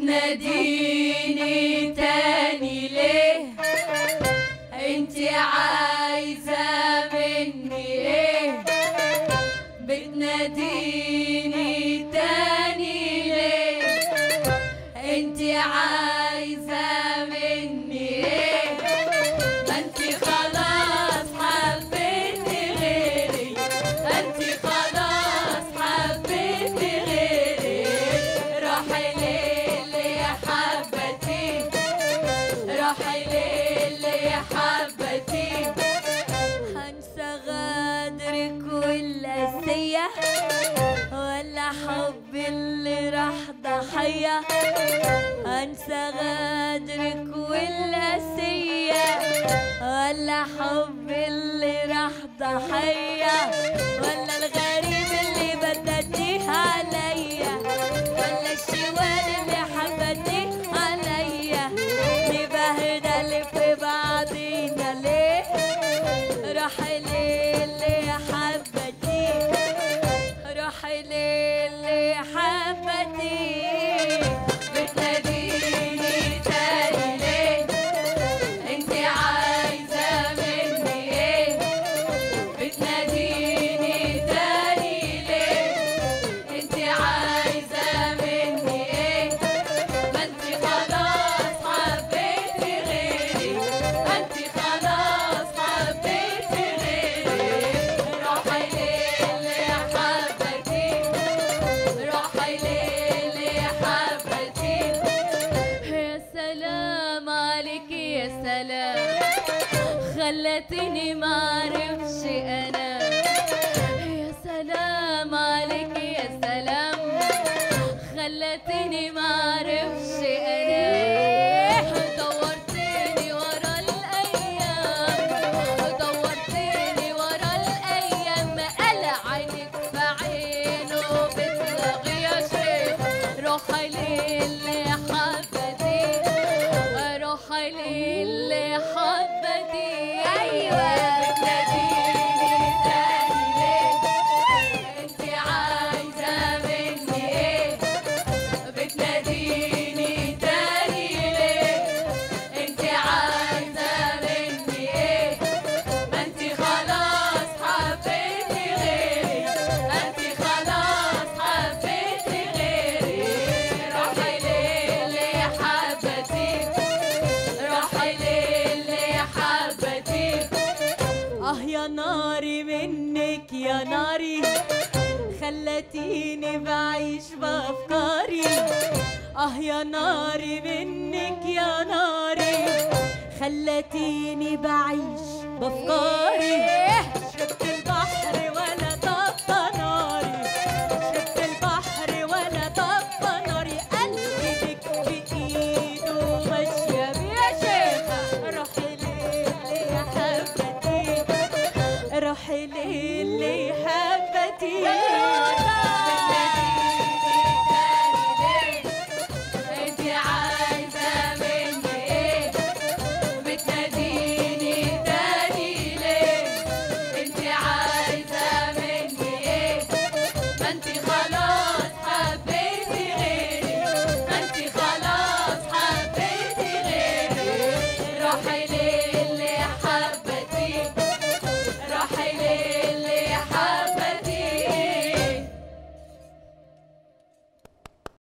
بتناديني تاني ليه انت عايزة مني ايه بتناديني تاني ليه انت عايزة مني ايه ما انت خلاص حبيتي غيري انت خلاص حبيتي غيري روحي ليلي يا حبتي روحي ليلي يا حبتي هنسى غدرك والقاسية ولا حب اللي راح ضحية هنسى غدرك والقاسية ولا حب اللي راح ضحية ولا الغريب اللي بدتيه عليا ولا الشوال اللي حبتيه عليا نبهدل في بعضينا ليه روحي ليلي يا حبتي روحي ليلي يا حبتي بتناديني تاني ليه انت عايزة مني ايه بتناديني تاني ليه انت عايزة مني ايه ما انت خلاص حبيتي غيري ما انت خلاص حبيتي غيري روحي ليلي يا حبتي روحي ليلي يا حبتي يا سلام عليك يا سلام خلتني معرفش انا يا سلام عليك يا سلام خلتني معرفش انا دورتني ورا الايام دورتني ورا الايام قلع عينك في عينه بتلغي يا شيخ روحي للي حبتي روحي للي حبتي ايوه بتناديني تاني ليه انت عايزه مني ايه بتناديني تاني ليه انت عايزه مني ايه ما انت خلاص حبيتي غيري انت خلاص حبيتي غيري روحي ليلي يا حبتي روحي ليلي يا حبتي اه يا ناري منك يا ناري خلتيني بعيش بافكاري اه يا ناري منك يا ناري خلتيني بعيش بافكاري شربت